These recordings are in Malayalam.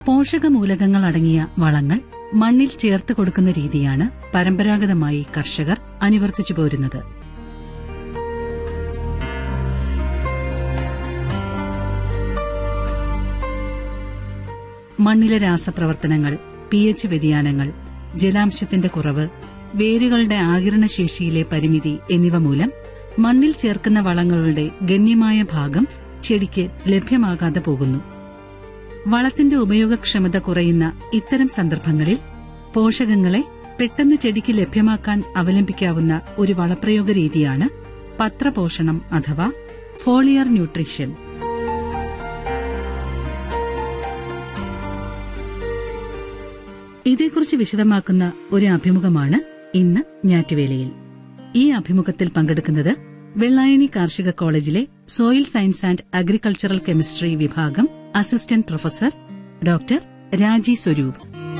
പോഷകമൂലകങ്ങൾ അടങ്ങിയ വളങ്ങൾ മണ്ണിൽ ചേർത്ത് കൊടുക്കുന്ന രീതിയാണ് പരമ്പരാഗതമായി കർഷകർ അനുവർത്തിച്ചു പോരുന്നത് മണ്ണിലെ രാസപ്രവർത്തനങ്ങൾ പി എച്ച് വ്യതിയാനങ്ങൾ ജലാംശത്തിന്റെ കുറവ് വേരുകളുടെ ആകിരണശേഷിയിലെ പരിമിതി എന്നിവ മൂലം മണ്ണിൽ ചേർക്കുന്ന വളങ്ങളുടെ ഗണ്യമായ ഭാഗം ചെടിക്ക് ലഭ്യമാകാതെ പോകുന്നു വളത്തിന്റെ ഉപയോഗക്ഷമത കുറയുന്ന ഇത്തരം സന്ദർഭങ്ങളിൽ പോഷകങ്ങളെ പെട്ടെന്ന് ചെടിക്ക് ലഭ്യമാക്കാൻ അവലംബിക്കാവുന്ന ഒരു വളപ്രയോഗ രീതിയാണ് പത്രപോഷണം അഥവാ ഫോളിയർ ന്യൂട്രീഷൻ ഇതേക്കുറിച്ച് വിശദമാക്കുന്ന ഒരു അഭിമുഖമാണ് ഇന്ന് ഞാറ്റുവേലയിൽ ഈ അഭിമുഖത്തിൽ പങ്കെടുക്കുന്നത് വെള്ളായണി കാർഷിക കോളേജിലെ soil science and agricultural chemistry വിഭാഗം assistant professor doctor Raji Swaroop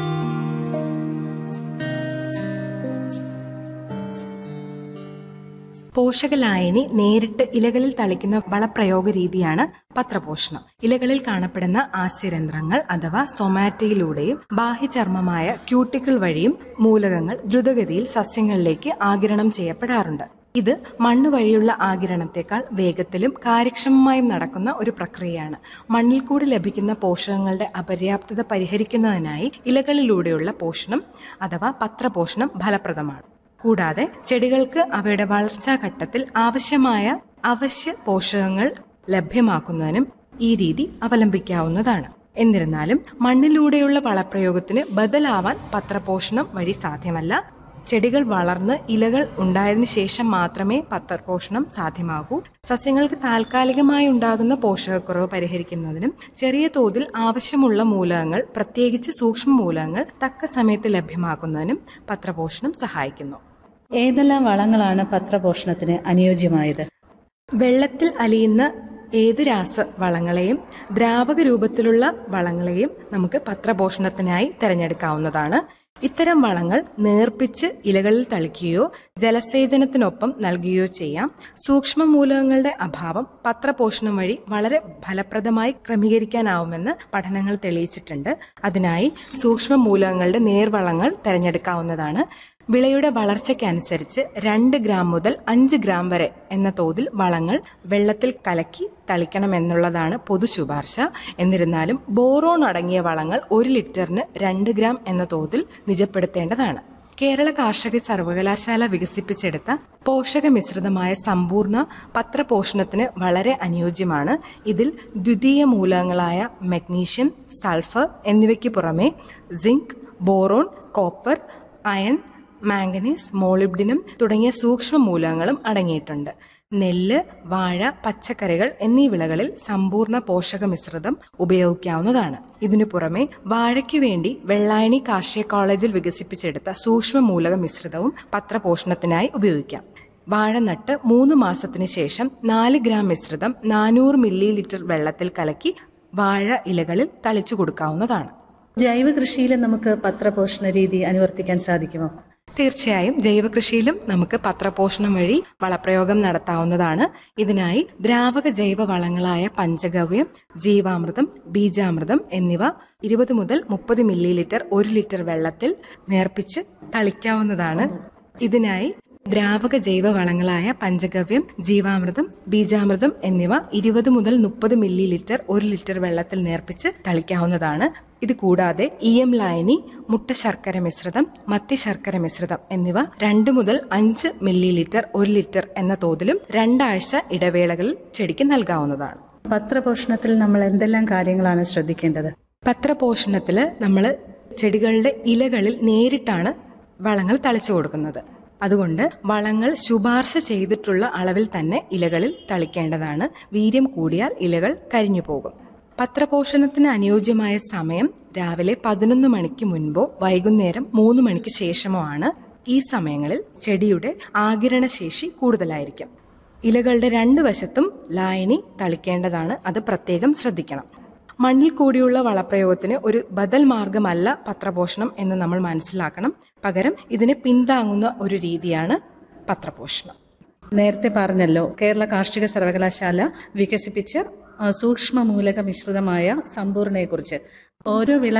പോഷകലായനി നേരിട്ട് ഇലകളിൽ തളിക്കുന്ന വളപ്രയോഗ രീതിയാണ് പത്രപോഷണം ഇലകളിൽ കാണപ്പെടുന്ന ആസ്യരന്ധ്രങ്ങൾ അഥവാ സൊമാറ്റയിലൂടെയും ബാഹ്യചർമ്മമായ ക്യൂട്ടിക്കിൾ വഴിയും മൂലകങ്ങൾ ദ്രുതഗതിയിൽ സസ്യങ്ങളിലേക്ക് ആകിരണം ചെയ്യപ്പെടാറുണ്ട് ഇത് മണ്ണ് വഴിയുള്ള ആകിരണത്തെക്കാൾ വേഗത്തിലും കാര്യക്ഷമമായും നടക്കുന്ന ഒരു പ്രക്രിയയാണ് മണ്ണിൽ കൂടി ലഭിക്കുന്ന പോഷകങ്ങളുടെ അപര്യാപ്തത പരിഹരിക്കുന്നതിനായി ഇലകളിലൂടെയുള്ള പോഷണം അഥവാ പത്രപോഷണം ഫലപ്രദമാണ് കൂടാതെ ചെടികൾക്ക് അവയുടെ വളർച്ചാ ഘട്ടത്തിൽ ആവശ്യമായ അവശ്യ പോഷകങ്ങൾ ലഭ്യമാക്കുന്നതിനും ഈ രീതി അവലംബിക്കാവുന്നതാണ് എന്നിരുന്നാലും മണ്ണിലൂടെയുള്ള വളപ്രയോഗത്തിന് ബദലാവാൻ പത്രപോഷണം വഴി സാധ്യമല്ല ചെടികൾ വളർന്ന് ഇലകൾ ഉണ്ടായതിനു ശേഷം മാത്രമേ പത്രപോഷണം സാധ്യമാകൂ സസ്യങ്ങൾക്ക് താൽക്കാലികമായി ഉണ്ടാകുന്ന പോഷകക്കുറവ് പരിഹരിക്കുന്നതിനും ചെറിയ തോതിൽ ആവശ്യമുള്ള മൂലകങ്ങൾ പ്രത്യേകിച്ച് സൂക്ഷ്മ മൂലകങ്ങൾ തക്ക സമയത്ത് ലഭ്യമാക്കുന്നതിനും പത്രപോഷണം സഹായിക്കുന്നു ഏതെല്ലാം വളങ്ങളാണ് പത്രപോഷണത്തിന് അനുയോജ്യമായത് വെള്ളത്തിൽ അലിയുന്ന ഏത് രാസ വളങ്ങളെയും ദ്രാവക രൂപത്തിലുള്ള വളങ്ങളെയും നമുക്ക് പത്രപോഷണത്തിനായി തിരഞ്ഞെടുക്കാവുന്നതാണ് ഇത്തരം വളങ്ങൾ നേർപ്പിച്ച് ഇലകളിൽ തളിക്കുകയോ ജലസേചനത്തിനൊപ്പം നൽകുകയോ ചെയ്യാം സൂക്ഷ്മ മൂലകങ്ങളുടെ അഭാവം പത്രപോഷണം വഴി വളരെ ഫലപ്രദമായി ക്രമീകരിക്കാനാവുമെന്ന് പഠനങ്ങൾ തെളിയിച്ചിട്ടുണ്ട് അതിനായി സൂക്ഷ്മ മൂലകങ്ങളുടെ നേർവളങ്ങൾ തിരഞ്ഞെടുക്കാവുന്നതാണ് വിളയുടെ വളർച്ചയ്ക്കനുസരിച്ച് രണ്ട് ഗ്രാം മുതൽ അഞ്ച് ഗ്രാം വരെ എന്ന തോതിൽ വളങ്ങൾ വെള്ളത്തിൽ കലക്കി തളിക്കണമെന്നുള്ളതാണ് പൊതു ശുപാർശ എന്നിരുന്നാലും ബോറോൺ അടങ്ങിയ വളങ്ങൾ ഒരു ലിറ്ററിന് രണ്ട് ഗ്രാം എന്ന തോതിൽ നിജപ്പെടുത്തേണ്ടതാണ് കേരള കാർഷിക സർവകലാശാല വികസിപ്പിച്ചെടുത്ത പോഷക മിശ്രിതമായ സമ്പൂർണ്ണ പത്രപോഷണത്തിന് വളരെ അനുയോജ്യമാണ് ഇതിൽ ദ്വിതീയ മൂലകങ്ങളായ മഗ്നീഷ്യം സൾഫർ എന്നിവയ്ക്ക് പുറമെ zinc boron copper iron manganese molybdenum തുടങ്ങിയ സൂക്ഷ്മ മൂലകങ്ങളും അടങ്ങിയിട്ടുണ്ട് നെല്ല് വാഴ പച്ചക്കറികൾ എന്നീ വിളകളിൽ സമ്പൂർണ്ണ പോഷക മിശ്രിതം ഉപയോഗിക്കാവുന്നതാണ് ഇതിനു പുറമെ വാഴയ്ക്കു വേണ്ടി വെള്ളായണി കാർഷിക കോളേജിൽ വികസിപ്പിച്ചെടുത്ത സൂക്ഷ്മ മൂലക മിശ്രിതവും പത്രപോഷണത്തിനായി ഉപയോഗിക്കാം വാഴ നട്ട് മൂന്ന് മാസത്തിന് ശേഷം നാല് ഗ്രാം മിശ്രിതം നാനൂറ് മില്ലി ലിറ്റർ വെള്ളത്തിൽ കലക്കി വാഴ ഇലകളിൽ തളിച്ചു കൊടുക്കാവുന്നതാണ് ജൈവ കൃഷിയിൽ നമുക്ക് പത്രപോഷണ രീതി അനുവർത്തിക്കാൻ സാധിക്കുമോ തീർച്ചയായും ജൈവകൃഷിയിലും നമുക്ക് പത്രപോഷണം വഴി വളപ്രയോഗം നടത്താവുന്നതാണ് ഇതിനായി ദ്രാവക ജൈവ വളങ്ങളായ പഞ്ചഗവ്യം ജീവാമൃതം ബീജാമൃതം എന്നിവ ഇരുപത് മുതൽ മുപ്പത് മില്ലി ലിറ്റർ ഒരു ലിറ്റർ വെള്ളത്തിൽ നേർപ്പിച്ച് തളിക്കാവുന്നതാണ് ഇതിനായി ദ്രാവക ജൈവ വളങ്ങളായ പഞ്ചഗവ്യം ജീവാമൃതം ബീജാമൃതം എന്നിവ ഇരുപത് മുതൽ മുപ്പത് മില്ലി ലിറ്റർ ഒരു ലിറ്റർ വെള്ളത്തിൽ നേർപ്പിച്ച് തളിക്കാവുന്നതാണ് ഇത് കൂടാതെ ഇ എം ലായനി മുട്ട ശർക്കര മിശ്രിതം മത്തി ശർക്കര മിശ്രിതം എന്നിവ രണ്ട് മുതൽ അഞ്ച് മില്ലി ലിറ്റർ ഒരു ലിറ്റർ എന്ന തോതിലും രണ്ടാഴ്ച ഇടവേളകളിൽ ചെടിക്ക് നൽകാവുന്നതാണ് പത്രപോഷണത്തിൽ നമ്മൾ എന്തെല്ലാം കാര്യങ്ങളാണ് ശ്രദ്ധിക്കേണ്ടത് പത്രപോഷണത്തില് നമ്മൾ ചെടികളുടെ ഇലകളിൽ നേരിട്ടാണ് വളങ്ങൾ തളിച്ചു കൊടുക്കുന്നത് അതുകൊണ്ട് വളങ്ങൾ ശുപാർശ ചെയ്തിട്ടുള്ള അളവിൽ തന്നെ ഇലകളിൽ തളിക്കേണ്ടതാണ് വീര്യം കൂടിയാൽ ഇലകൾ കരിഞ്ഞു പോകും പത്രപോഷണത്തിന് അനുയോജ്യമായ സമയം രാവിലെ പതിനൊന്ന് മണിക്ക് മുൻപോ വൈകുന്നേരം മൂന്ന് മണിക്ക് ശേഷമോ ആണ് ഈ സമയങ്ങളിൽ ചെടിയുടെ ആകിരണശേഷി കൂടുതലായിരിക്കും ഇലകളുടെ രണ്ട് വശത്തും ലായനി തളിക്കേണ്ടതാണ് അത് പ്രത്യേകം ശ്രദ്ധിക്കണം മണ്ണിൽ കൂടിയുള്ള വളപ്രയോഗത്തിന് ഒരു ബദൽ മാർഗമല്ല പത്രപോഷണം എന്ന് നമ്മൾ മനസ്സിലാക്കണം പകരം ഇതിനെ പിന്താങ്ങുന്ന ഒരു രീതിയാണ് പത്രപോഷണം നേരത്തെ പറഞ്ഞല്ലോ കേരള കാർഷിക സർവകലാശാല വികസിപ്പിച്ച ആ, സൂക്ഷ്മ മൂലക മിശ്രിതമായ സമ്പൂർണ്ണയെക്കുറിച്ച് ഓരോ വിള